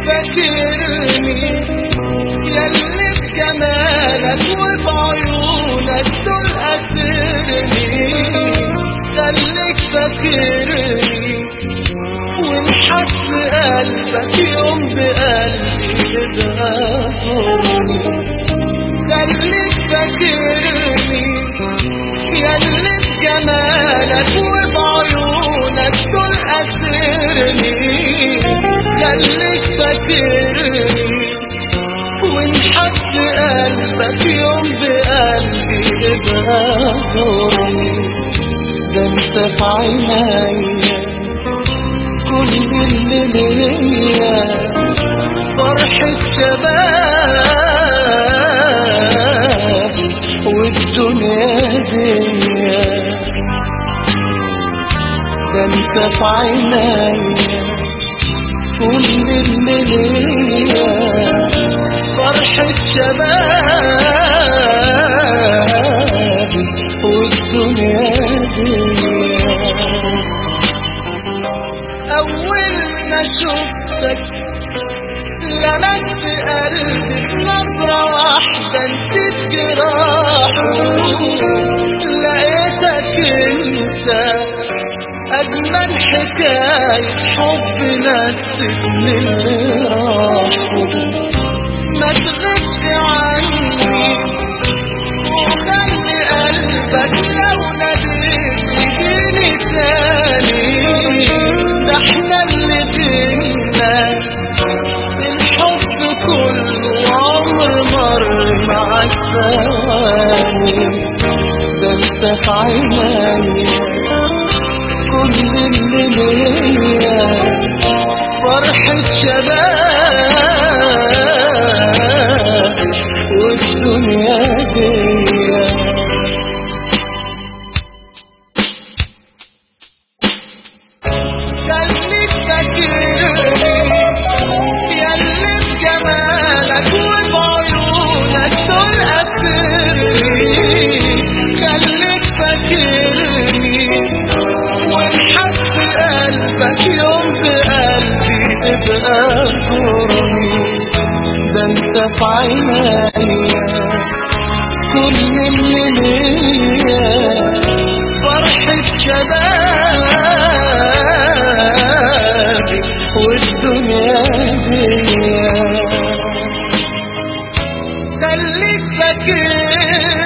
فاكرني ياللي بجمالك وبعيونك دول أسرني خليك فاكرني ونحس قلبك يوم بقلبي يبقى صورني خليك فاكرني ياللي بجمالك وبعيونك دول أسرني خليك فاكرني ونحس قلبك يوم بقلبي يبقى صورني ده انت في عينيا كل اللي ليا فرحة شبابي والدنيا دي ده انت في عينيا كل اللي ليا فرحة شبابي والدنيا دي أول ما شفتك لمست قلبي نظرة واحدة نسيت جراحه لقيتك انت أجمل حكاية حب نسيتني اللي راحوا ما تغيبش عني وخلي قلبك لو ناديت يجيني تاني ده احنا اللي بينا الحب كله عمر مر مع الثواني ده انت في عينيا كل اللي ليا فرحة شبابي والدنيا دي خليك فاكرني ياللي بجمالك وبعيونك دول أسرني خليك فاكرني ونحس قلبك يوم بقلبي ابقى زورني ده انت في عينيا كل اللي ليا فرحة شبابي والدنيا دي خليك فاكرني